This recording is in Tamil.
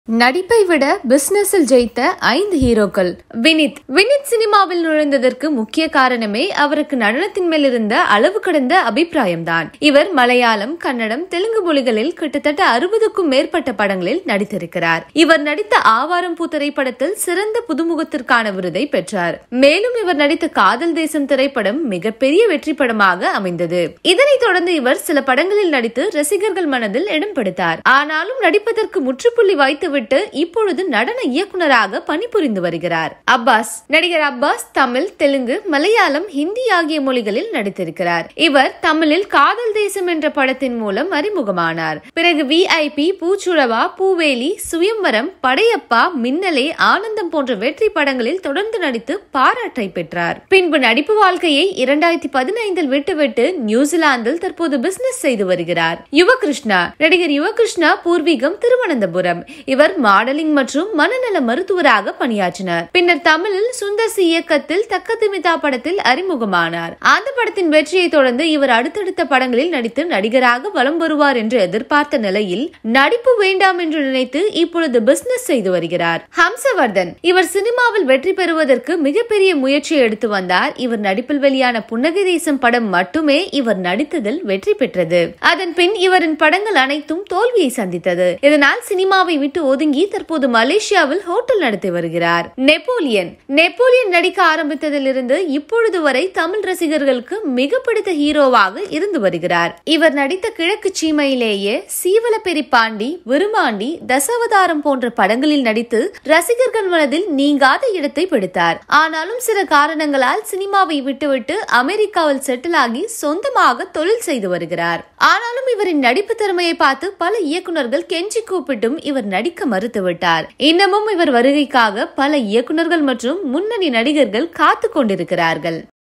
நடிப்பை விட பிசினஸில் ஜெயித்த ஐந்து ஹீரோக்கள் வினித் வினித் சினிமாவில் நுழைந்ததற்கு முக்கிய காரணமே அவருக்கு நடனத்தின் மேல் இருந்த அளவு கடந்த அபிப்பிராயம்தான் இவர் மலையாளம் கன்னடம் தெலுங்கு மொழிகளில் கிட்டத்தட்ட அறுபதுக்கும் மேற்பட்ட படங்களில் நடித்திருக்கிறார் இவர் நடித்த ஆவாரம் பூ திரைப்படத்தில் சிறந்த புதுமுகத்திற்கான விருதை பெற்றார் மேலும் இவர் நடித்த காதல் தேசம் திரைப்படம் மிகப்பெரிய வெற்றி படமாக அமைந்தது இதனைத் தொடர்ந்து இவர் சில படங்களில் நடித்து ரசிகர்கள் மனதில் இடம் பிடித்தார் ஆனாலும் நடிப்பதற்கு முற்றுப்புள்ளி வைத்துவிட்டு இப்பொழுது நடன இயக்குனராக பணிபுரிந்து வருகிறார் அப்பாஸ் நடிகர் அப்பாஸ் தமிழ் தெலுங்கு மலையாளம் ஹிந்தி ஆகிய மொழிகளில் நடித்திருக்கிறார் இவர் தமிழில் காதல் தேசம் என்ற படத்தின் மூலம் அறிமுகமானார் பிறகு விஐபி பூச்சுழவா பூவேலி சுயம்பரம் படையப்பா மின்னலே ஆனந்தம் போன்ற வெற்றி படங்களில் தொடர்ந்து நடித்து பாராட்டை பெற்றார் பின்பு நடிப்பு வாழ்க்கையை இரண்டாயிரத்தி பதினைந்தில் விட்டுவிட்டு நியூசிலாந்தில் தற்போது பிசினஸ் செய்து வருகிறார் யுவகிருஷ்ணா நடிகர் யுவகிருஷ்ணா பூர்வீகம் திருவனந்தபுரம் இவர் மாடலிங் மற்றும் மனநல மருத்துவராக பணியாற்றினார் பின்னர் தமிழில் சுந்தர் சி இயக்கத்தில் தக்கதிமிதா படத்தில் அறிமுகமானார் அந்த படத்தின் வெற்றியை தொடர்ந்து இவர் அடுத்தடுத்த படங்களில் நடித்து நடிகராக வலம் வருவார் என்று எதிர்பார்த்த நிலையில் நடிப்பு வேண்டாம் என்று நினைத்து இப்பொழுது பிசினஸ் செய்து வருகிறார் ஹம்சவர்தன் இவர் சினிமாவில் வெற்றி பெறுவதற்கு மிகப்பெரிய முயற்சியை எடுத்து வந்தார் இவர் நடிப்பில் வெளியான புன்னகை தேசம் படம் மட்டுமே இவர் நடித்ததில் வெற்றி பெற்றது அதன் பின் இவரின் படங்கள் அனைத்தும் தோல்வியை சந்தித்தது இதனால் சினிமாவை விட்டு ஒதுங்கி தற்போது மலேசியாவில் ஹோட்டல் நடத்தி வருகிறார் நெப்போலியன் நெப்போலியன் நடிக்க ஆரம்பித்ததிலிருந்து இப்பொழுது வரை தமிழ் ரசிகர்களுக்கு மிக பிடித்த ஹீரோவாக இருந்து வருகிறார் இவர் நடித்த கிழக்கு சீமையிலேயே சீவலப்பெரி பாண்டி விருமாண்டி தசாவதாரம் போன்ற படங்களில் நடித்து ரசிகர்கள் மனதில் நீங்காத இடத்தை பிடித்தார் ஆனாலும் சில காரணங்களால் சினிமாவை விட்டுவிட்டு அமெரிக்காவில் செட்டில் ஆகி சொந்தமாக தொழில் செய்து வருகிறார் ஆனாலும் இவரின் நடிப்பு திறமையை பார்த்து பல இயக்குனர்கள் கெஞ்சி கூப்பிட்டும் இவர் நடிக்க மறுத்துவிட்டார் இன்னமும் இவர் வருகைக்காக பல இயக்குனர்கள் மற்றும் முன்னணி நடிகர்கள் காத்து கொண்டிருக்கிறார்கள்